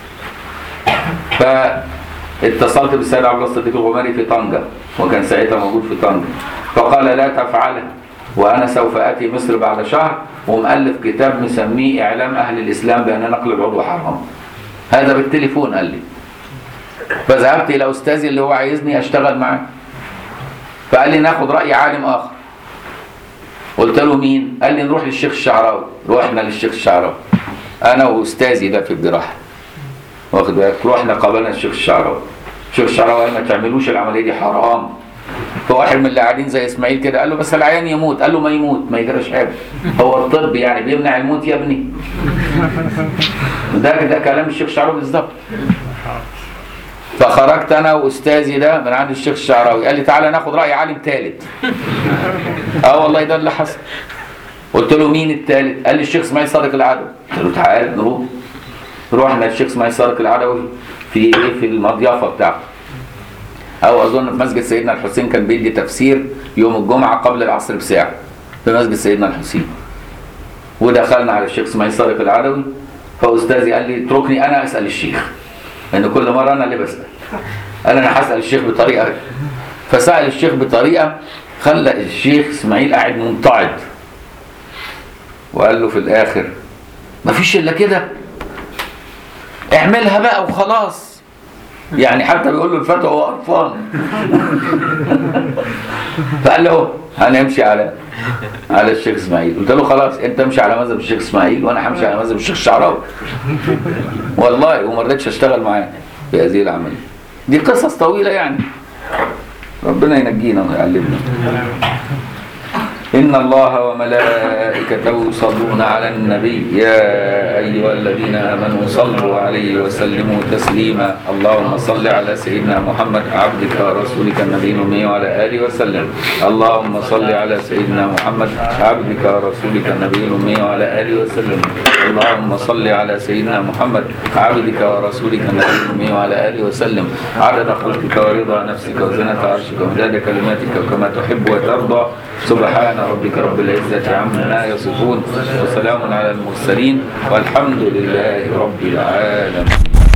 فاتصلت بالسيد عبد الله الصديق الغماري في طنجه وكان ساعتها موجود في طنجه فقال لا تفعلها وانا سوف اتي مصر بعد شهر ومؤلف كتاب مسميه اعلام اهل الاسلام بان نقل العضو حرام هذا بالتليفون قال لي فذهبت الى استاذي اللي هو عايزني اشتغل معاه فقال لي ناخد راي عالم اخر قلت له مين قال لي نروح للشيخ الشعراوي رحنا للشيخ الشعراوي انا واستاذي ده في الجراحه واخد بالك رحنا قابلنا الشيخ الشعراوي الشيخ الشعراوي قال ما تعملوش العمليه دي حرام فواحد من اللي قاعدين زي اسماعيل كده قال له بس العيان يموت قال له ما يموت ما يجراش حاجه هو الطب يعني بيمنع الموت يا ابني ده ده كلام الشيخ الشعراوي بالظبط فخرجت انا واستاذي ده من عند الشيخ الشعراوي قال لي تعالى ناخد راي عالم ثالث اه والله ده اللي حصل قلت له مين الثالث قال لي الشيخ اسماعيل صادق العدوي قلت له تعالى نروح رحنا الشيخ اسماعيل صادق العدوي في ايه في المضيافه بتاعته او اظن في مسجد سيدنا الحسين كان بيدي تفسير يوم الجمعه قبل العصر بساعه في مسجد سيدنا الحسين ودخلنا على الشيخ اسماعيل صادق العدوي فاستاذي قال لي اتركني انا اسال الشيخ لان كل مره انا اللي بسال قال انا هسال الشيخ بطريقه فسال الشيخ بطريقه خلى الشيخ اسماعيل قاعد منتعض وقال له في الاخر مفيش الا كده اعملها بقى وخلاص يعني حتى بيقول له الفتوى وهو قرفان فقال له هنمشي على على الشيخ اسماعيل قلت له خلاص انت امشي على مذهب الشيخ اسماعيل وانا همشي على مذهب الشيخ الشعراوي والله وما رضيتش اشتغل معاه في هذه العمليه دي قصص طويله يعني ربنا ينجينا ويعلمنا إن الله وملائكته يصلون على النبي يا أيها الذين آمنوا صلوا عليه وسلموا تسليما اللهم صل على سيدنا محمد عبدك ورسولك النبي الأمي وعلى آله وسلم اللهم صل على سيدنا محمد عبدك ورسولك النبي الأمي وعلى آله وسلم اللهم صل على سيدنا محمد عبدك ورسولك النبي الأمي وعلى آله وسلم عدد خلقك ورضا نفسك وزنة عرشك ومداد كلماتك وكما تحب وترضى سبحان ربك رب العزة عما يصفون وسلام على المرسلين والحمد لله رب العالمين